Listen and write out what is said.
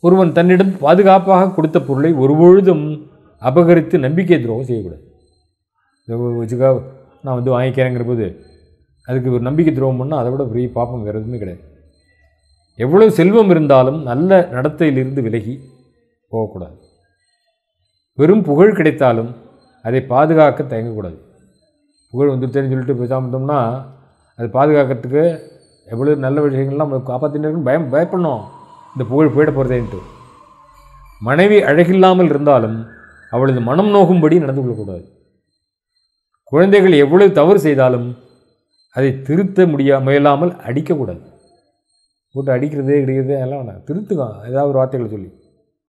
ஒருவன் தன்னிடம் பாதுகாப்பாக கொடுத்த பொருளை ஒருபொழுதும் அபகரித்து நம்பிக்கை துரோகம் செய்யக்கூடாது இதை வச்சுக்கா நான் வந்து வாங்கிக்கிறேங்கிற போது அதுக்கு ஒரு நம்பிக்கை துரோகம் பண்ணால் அதை விட பெரிய பாப்பம் வேறு எதுவுமே கிடையாது எவ்வளவு செல்வம் இருந்தாலும் நல்ல நடத்தையிலிருந்து விலகி போகக்கூடாது வெறும் புகழ் கிடைத்தாலும் அதை பாதுகாக்க தயங்கக்கூடாது புகழ் வந்துருச்சேன்னு சொல்லிட்டு பேசாமல் இருந்தோம்னா அது பாதுகாக்கிறதுக்கு எவ்வளோ நல்ல விஷயங்கள்லாம் நம்ம காப்பாற்றினு பயம் பயப்படணும் இந்த புகழ் போயிட போகிறதேன்ட்டு மனைவி அழகில்லாமல் இருந்தாலும் அவளது மனம் நோகும்படி நடந்து கொள்ளக்கூடாது குழந்தைகள் எவ்வளவு தவறு செய்தாலும் அதை திருத்த முடியா முயலாமல் அடிக்கக்கூடாது போட்டு அடிக்கிறது இடிக்கிறது எல்லாம் வேணாம் திருத்துங்க ஏதாவது ஒரு வார்த்தைகளை சொல்லி